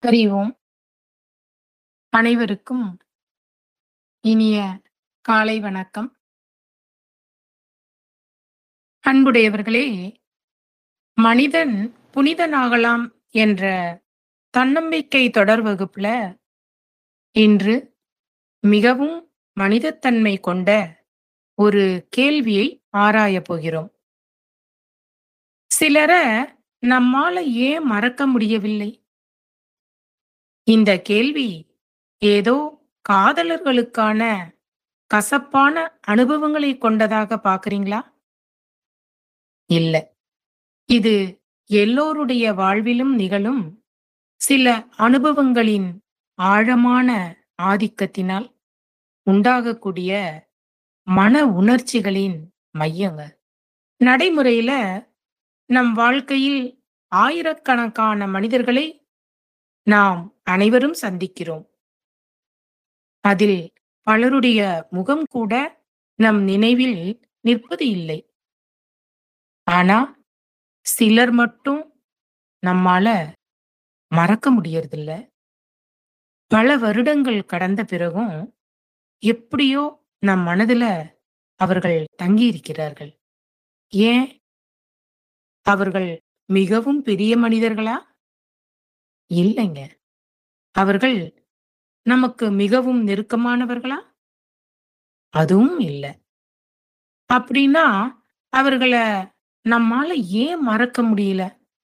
ஹரி ஓம் அனைவருக்கும் இனிய காலை வணக்கம் அன்புடையவர்களே மனிதன் புனிதனாகலாம் என்ற தன்னம்பிக்கை தொடர் வகுப்புல இன்று மிகவும் மனிதத்தன்மை கொண்ட ஒரு கேள்வியை ஆராயப் போகிறோம் சிலரை நம்மால ஏன் மறக்க முடியவில்லை இந்த கேள்வி ஏதோ காதலர்களுக்கான கசப்பான அனுபவங்களை கொண்டதாக பாக்குறீங்களா இல்ல இது எல்லோருடைய வாழ்விலும் நிகழும் சில அனுபவங்களின் ஆழமான ஆதிக்கத்தினால் உண்டாகக்கூடிய மன உணர்ச்சிகளின் மையங்க நடைமுறையில நம் வாழ்க்கையில் ஆயிரக்கணக்கான மனிதர்களை நாம் அனைவரும் சந்திக்கிறோம் அதில் பலருடைய முகம் கூட நம் நினைவில் நிற்பது இல்லை ஆனா சிலர் மட்டும் நம்மால மறக்க முடியறதில்ல பல வருடங்கள் கடந்த பிறகும் எப்படியோ நம் மனதுல அவர்கள் தங்கி இருக்கிறார்கள் ஏன் அவர்கள் மிகவும் பெரிய மனிதர்களா இல்லைங்க அவர்கள் நமக்கு மிகவும் நெருக்கமானவர்களா அதுவும் இல்லை அப்படின்னா அவர்களை நம்மால ஏன் மறக்க முடியல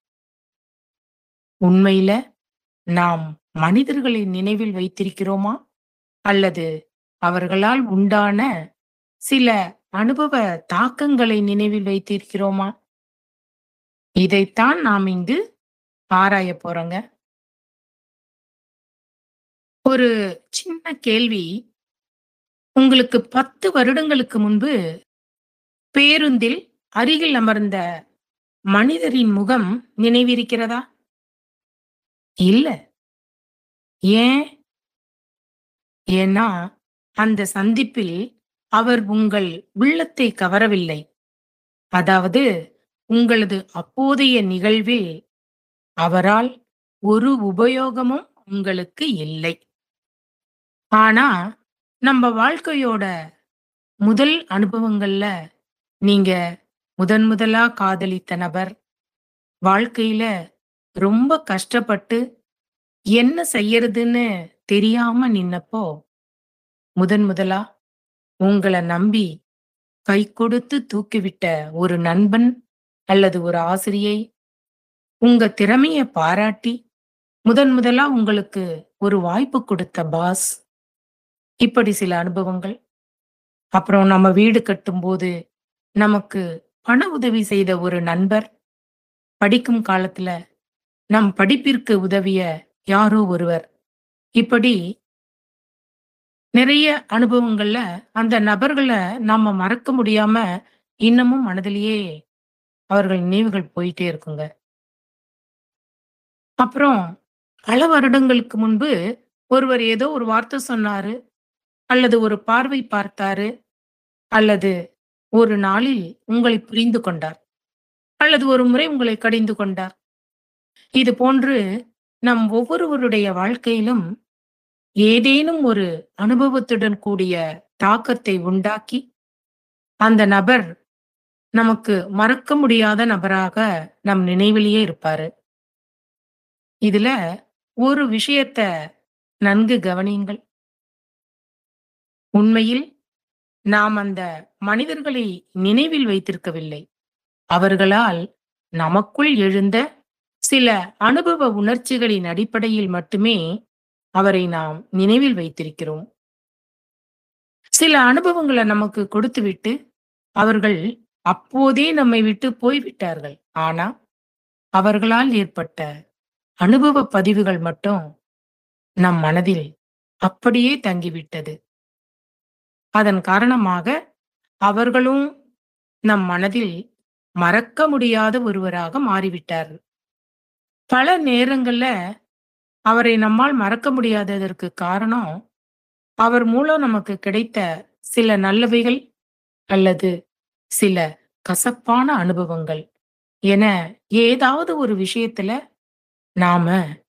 உண்மையில நாம் மனிதர்களை நினைவில் வைத்திருக்கிறோமா அல்லது அவர்களால் உண்டான சில அனுபவ தாக்கங்களை நினைவில் வைத்திருக்கிறோமா இதைத்தான் நாம் இங்கு ஆராய போறோங்க ஒரு சின்ன கேள்வி உங்களுக்கு பத்து வருடங்களுக்கு முன்பு பேருந்தில் அருகில் அமர்ந்த மனிதரின் முகம் நினைவிருக்கிறதா இல்ல ஏன் ஏன்னா அந்த சந்திப்பில் அவர் உங்கள் உள்ளத்தை கவரவில்லை அதாவது உங்களது அப்போதைய நிகழ்வில் அவரால் ஒரு உபயோகமும் உங்களுக்கு இல்லை ஆனா நம்ம வாழ்க்கையோட முதல் அனுபவங்கள்ல நீங்க முதன் முதலா காதலித்த நபர் வாழ்க்கையில ரொம்ப கஷ்டப்பட்டு என்ன செய்யறதுன்னு தெரியாம நின்னப்போ முதன் முதலா உங்களை நம்பி கை கொடுத்து தூக்கிவிட்ட ஒரு நண்பன் அல்லது ஒரு ஆசிரியை உங்க திறமைய பாராட்டி முதன் முதலா உங்களுக்கு ஒரு வாய்ப்பு கொடுத்த பாஸ் இப்படி சில அனுபவங்கள் அப்புறம் நம்ம வீடு கட்டும்போது நமக்கு பண உதவி செய்த ஒரு நண்பர் படிக்கும் காலத்துல நம் படிப்பிற்கு உதவிய யாரோ ஒருவர் இப்படி நிறைய அனுபவங்கள்ல அந்த நபர்களை நாம மறக்க முடியாம இன்னமும் மனதிலேயே அவர்கள் நினைவுகள் போயிட்டே இருக்குங்க அப்புறம் பல வருடங்களுக்கு முன்பு ஒருவர் ஏதோ ஒரு வார்த்தை சொன்னாரு அல்லது ஒரு பார்வை பார்த்தாரு அல்லது ஒரு நாளில் உங்களை புரிந்து கொண்டார் அல்லது ஒரு முறை உங்களை கடிந்து கொண்டார் இது போன்று நம் ஒவ்வொருவருடைய வாழ்க்கையிலும் ஏதேனும் ஒரு அனுபவத்துடன் கூடிய தாக்கத்தை உண்டாக்கி அந்த நபர் நமக்கு மறக்க முடியாத நபராக நம் நினைவிலேயே இருப்பாரு இதுல ஒரு விஷயத்த நன்கு கவனியுங்கள் உண்மையில் நாம் அந்த மனிதர்களை நினைவில் வைத்திருக்கவில்லை அவர்களால் நமக்குள் எழுந்த சில அனுபவ உணர்ச்சிகளின் அடிப்படையில் மட்டுமே அவரை நாம் நினைவில் வைத்திருக்கிறோம் சில அனுபவங்களை நமக்கு கொடுத்துவிட்டு அவர்கள் அப்போதே நம்மை விட்டு போய்விட்டார்கள் ஆனா அவர்களால் ஏற்பட்ட அனுபவ பதிவுகள் மட்டும் நம் மனதில் அப்படியே தங்கிவிட்டது அதன் காரணமாக அவர்களும் நம் மனதில் மறக்க முடியாத ஒருவராக மாறிவிட்டார் பல நேரங்கள்ல அவரை நம்மால் மறக்க முடியாததற்கு காரணம் அவர் மூலம் நமக்கு கிடைத்த சில நல்லவைகள் அல்லது சில கசப்பான அனுபவங்கள் என ஏதாவது ஒரு விஷயத்துல நாம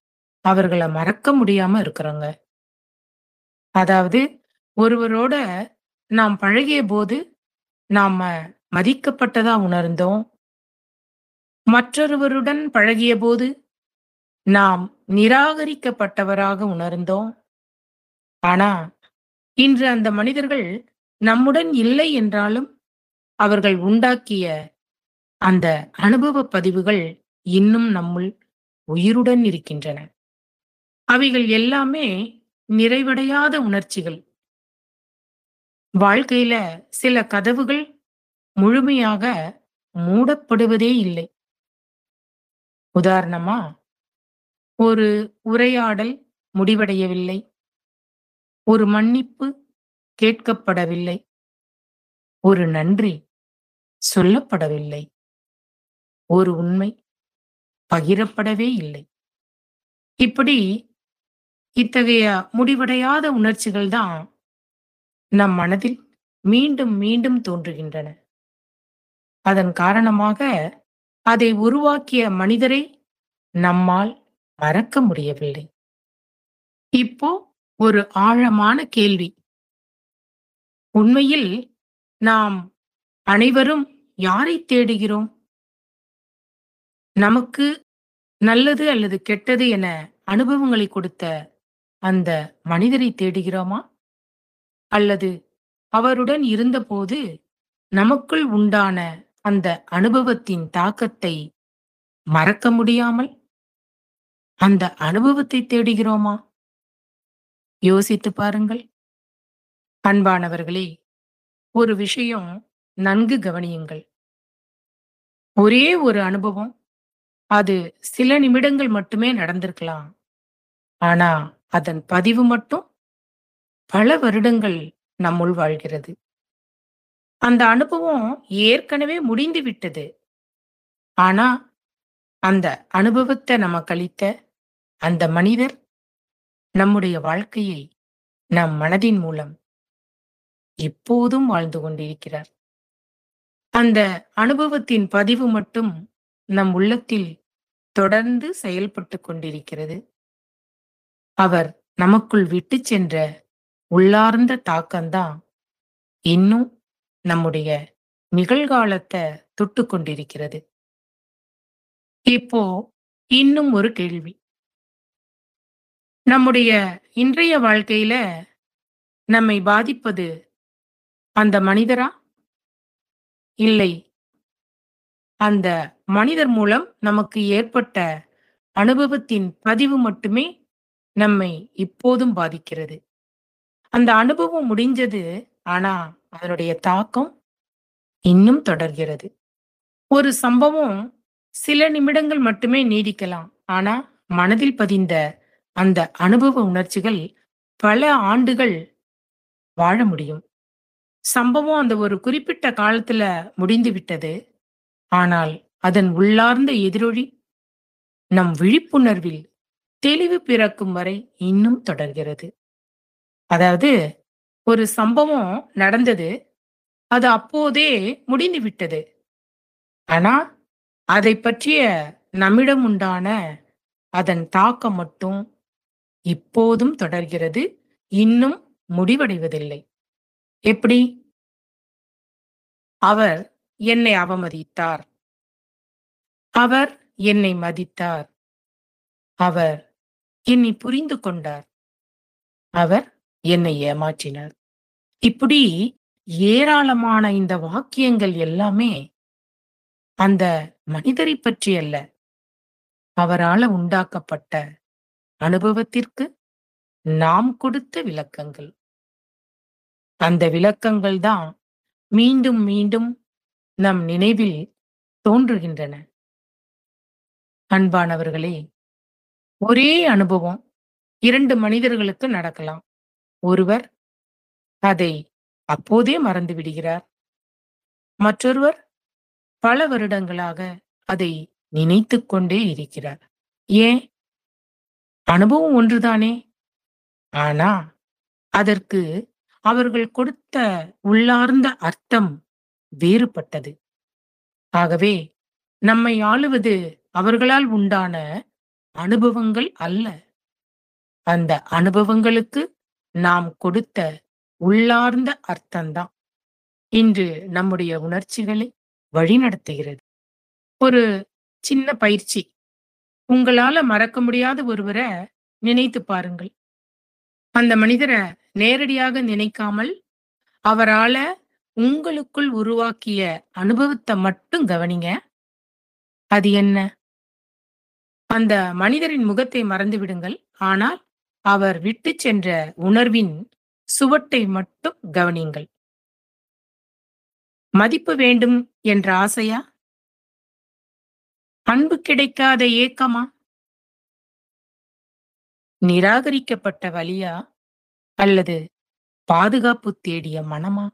அவர்கள மறக்க முடியாம இருக்கிறோங்க. அதாவது ஒருவரோட நாம் பழகியபோது, நாம மதிக்கப்பட்டதா உணர்ந்தோம். மற்றொருவருடன் பழகியபோது, நாம் நிராகரிக்கப்பட்டவராக உணர்ந்தோம். ஆனா, இன்று அந்த மனிதர்கள் நம்முடன் இல்லை என்றாலும், அவர்கள் உண்டாக்கிய அந்த அனுபவப் பதிவுகள் இன்னும் நம்முள் உயிருடன் இருக்கின்றன. அவைகள் எல்லாமே நிறைவடையாத உணர்ச்சிகள். வாழ்க்கையில சில கதவுகள் முழுமையாக மூடப்படுவதே இல்லை. உதாரணமா, ஒரு உரையாடல் முடிவடையவில்லை. ஒரு மன்னிப்பு கேட்கப்படவில்லை. ஒரு நன்றி சொல்லப்படவில்லை. ஒரு உண்மை பகிரப்படவே இல்லை. இப்படி இத்தகைய முடிவடையாத உணர்ச்சிகள் தான் நம் மனதில் மீண்டும் மீண்டும் தோன்றுகின்றன. அதன் காரணமாக அதை உருவாக்கிய மனிதரை நம்மால் மறக்க முடியவில்லை. இப்போ ஒரு ஆழமான கேள்வி. உண்மையில் நாம் அனைவரும் யாரைத் தேடுகிறோம்? நமக்கு நல்லது அல்லது கெட்டது என அனுபவங்களைக் கொடுத்த அந்த மனிதரை தேடுகிறோமா? அல்லது அவருடன் இருந்தபோது நமக்குள் உண்டான அந்த அனுபவத்தின் தாக்கத்தை மறக்க முடியாமல் அந்த அனுபவத்தை தேடுகிறோமா? யோசித்துப் பாருங்கள். அன்பானவர்களே, ஒரு விஷயம் நன்கு கவனியுங்கள். ஒரே ஒரு அனுபவம், அது சில நிமிடங்கள் மட்டுமே நடந்திருக்கலாம். ஆனா, அதன் பதிவு மட்டும் பல வருடங்கள் நம்முள் வாழ்கிறது. அந்த அனுபவம் ஏற்கனவே முடிந்து விட்டது. ஆனா, அந்த அனுபவத்த நமக்களித்த அந்த மனிதர் நம்முடைய வாழ்க்கையை நம் மனதின் மூலம் இப்போதும் வாழ்ந்து கொண்டிருக்கிறார். அந்த அனுபவத்தின் பதிவு மட்டும் நம் உள்ளத்தில் தொடர்ந்து செயல்பட்டுக் கொண்டிருக்கிறது. அவர் நமக்குள் விட்டுச் சென்ற உள்ளார்ந்த தாக்கம்தான் இன்னும் நம்முடைய நிகழ்காலத்த தொட்டுக் கொண்டிருக்கிறது. இப்போ இன்னும் ஒரு கேள்வி. நம்முடைய இன்றைய வாழ்க்கையில நம்மை பாதிப்பது அந்த மனிதரா? இல்லை. அந்த மனிதர் மூலம் நமக்கு ஏற்பட்ட அனுபவத்தின் பதிவு மட்டுமே நம்மை இப்போதும் பாதிக்கிறது. அந்த அனுபவம் முடிஞ்சது. ஆனா, அதனுடைய தாக்கம் இன்னும் தொடர்கிறது. ஒரு சம்பவம் சில நிமிடங்கள் மட்டுமே நீடிக்கலாம். ஆனா, மனதில் பதிந்த அந்த அனுபவ உணர்ச்சிகள் பல ஆண்டுகள் வாழ முடியும். சம்பவம் அந்த ஒரு குறிப்பிட்ட காலத்துல முடிந்து விட்டது. ஆனால், அதன் உள்ளார்ந்த எதிரொலி நம் விழிப்புணர்வில் தெளிவு பிறக்கும் வரை இன்னும் தொடர்கிறது. அதாவது, ஒரு சம்பவம் நடந்தது. அது அப்போதே முடிந்து விட்டது. ஆனா, அதைப் பற்றிய நம்மிடம் உண்டான அதன் தாக்கம் மட்டும் இப்போதும் தொடர்கிறது. இன்னும் முடிவடைவதில்லை. எப்படி? அவர் என்னை அவமதித்தார். அவர் என்னை மதித்தார். அவர் என்னை புரிந்து கொண்டார். அவர் என்னை ஏமாற்றினார். இப்படி ஏராளமான இந்த வாக்கியங்கள் எல்லாமே அந்த மனிதரைப் பற்றி அல்ல. அவரால உண்டாக்கப்பட்ட அனுபவத்திற்கு நாம் கொடுத்த விளக்கங்கள். அந்த விளக்கங்கள் தான் மீண்டும் மீண்டும் நம் நினைவில் தோன்றுகின்றன. அன்பானவர்களே, ஒரே அனுபவம் 2 மனிதர்களுக்கு நடக்கலாம். ஒருவர் அதை அப்போதே மறந்து விடுகிறார். மற்றொருவர் பல வருடங்களாக அதை நினைத்துக் கொண்டே இருக்கிறார். ஏன்? அனுபவம் ஒன்றுதானே! ஆனா, அதற்கு அவர்கள் கொடுத்த உள்ளார்ந்த அர்த்தம் வேறுபட்டது. ஆகவே, நம்மை ஆளுவது அவர்களால் உண்டான அனுபவங்கள் அல்ல. அந்த அனுபவங்களுக்கு நாம் கொடுத்த உள்ளார்ந்த அர்த்தம்தான் இன்று நம்முடைய உணர்ச்சிகளை வழிநடத்துகிறது ஒரு சின்ன பயிற்சி உங்களால மறக்க முடியாத ஒருவரை நினைத்து பாருங்கள் அந்த மனிதரை நேரடியாக நினைக்காமல் அவரால உங்களுக்குள் உருவாக்கிய அனுபவத்தை மட்டும் கவனிங்க அது என்ன அந்த மனிதரின் முகத்தை மறந்து விடுங்கள் ஆனால் அவர் விட்டு சென்ற உணர்வின் சுவட்டை மட்டும் கவனியுங்கள் மதிப்பு வேண்டும் என்ற ஆசையா அன்பு கிடைக்காத ஏக்கமா நிராகரிக்கப்பட்ட வலியா அல்லது பாதுகாப்பு தேடிய மனமா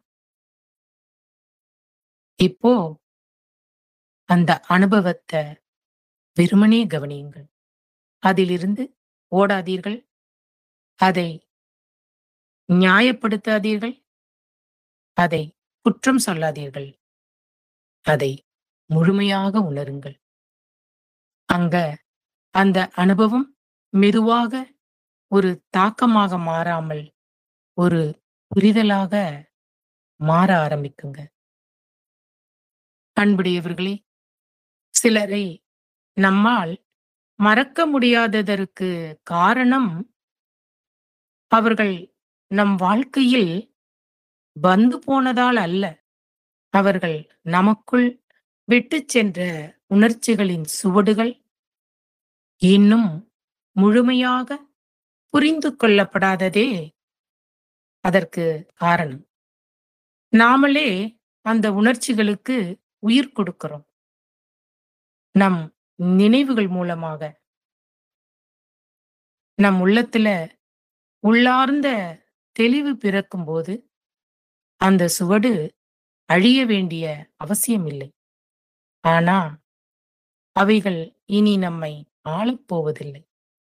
இப்போ அந்த அனுபவத்தை வெறுமனே கவனியுங்கள் அதிலிருந்து ஓடாதீர்கள் அதை நியாயப்படுத்தாதீர்கள் அதை குற்றம் சொல்லாதீர்கள் அதை முழுமையாக உணருங்கள் அங்க அந்த அனுபவம் மெதுவாக ஒரு தாக்கமாக மாறாமல் ஒரு புரிதலாக மாற ஆரம்பிக்குங்க அன்புடையவர்களே சிலரை நம்மால் மறக்க முடியாததற்கு காரணம் அவர்கள் நம் வாழ்க்கையில் வந்து போனதால் அல்ல அவர்கள் நமக்குள் விட்டுச் சென்ற உணர்ச்சிகளின் சுவடுகள் இன்னும் முழுமையாக புரிந்து கொள்ளப்படாததே அதற்கு காரணம் நாமளே அந்த உணர்ச்சிகளுக்கு உயிர் கொடுக்கிறோம் நம் நினைவுகள் மூலமாக நம் உள்ளத்துல உள்ளார்ந்த தெளிவு பிறக்கும்போது அந்த சுவடு அழிய வேண்டிய அவசியம் இல்லை ஆனா அவைகள் இனி நம்மை ஆளப்போவதில்லை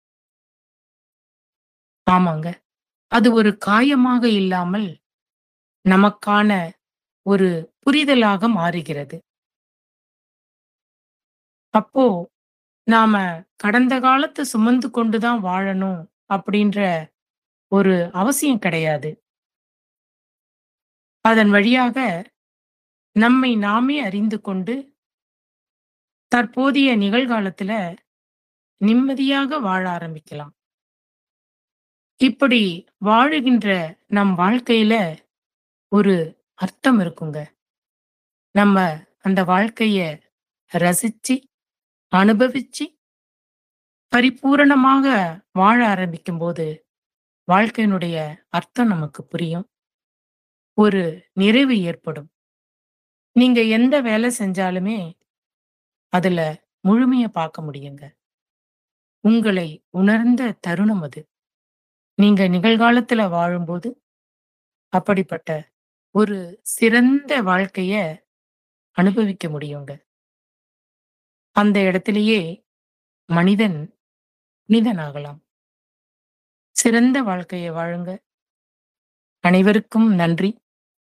ஆமாங்க அது ஒரு காயமாக இல்லாமல் நமக்கான ஒரு புரிதலாக மாறுகிறது அப்போ நாம கடந்த காலத்தை சுமந்து கொண்டுதான் வாழணும் அப்படின்ற ஒரு அவசியம் கிடையாது அதன் வழியாக நம்மை நாமே அறிந்து கொண்டு தற்போதைய நிகழ்காலத்துல நிம்மதியாக வாழ ஆரம்பிக்கலாம் இப்படி வாழுகின்ற நம் வாழ்க்கையில ஒரு அர்த்தம் இருக்குங்க நம்ம அந்த வாழ்க்கைய ரசிச்சு அனுபவிச்சு பரிபூரணமாக வாழ ஆரம்பிக்கும் போது வாழ்க்கையினுடைய அர்த்தம் நமக்கு புரியும் ஒரு நிறைவு ஏற்படும் நீங்க எந்த வேலை செஞ்சாலுமே அதுல முழுமைய பார்க்க முடியுங்க உங்களை உணர்ந்த தருணம் அது நீங்க நிகழ்காலத்துல வாழும்போது அப்படிப்பட்ட ஒரு சிறந்த வாழ்க்கைய அனுபவிக்க முடியுங்க அந்த இடத்திலேயே மனிதன் புனிதனாகலாம் சிறந்த வாழ்க்கையை வாழுங்க அனைவருக்கும் நன்றி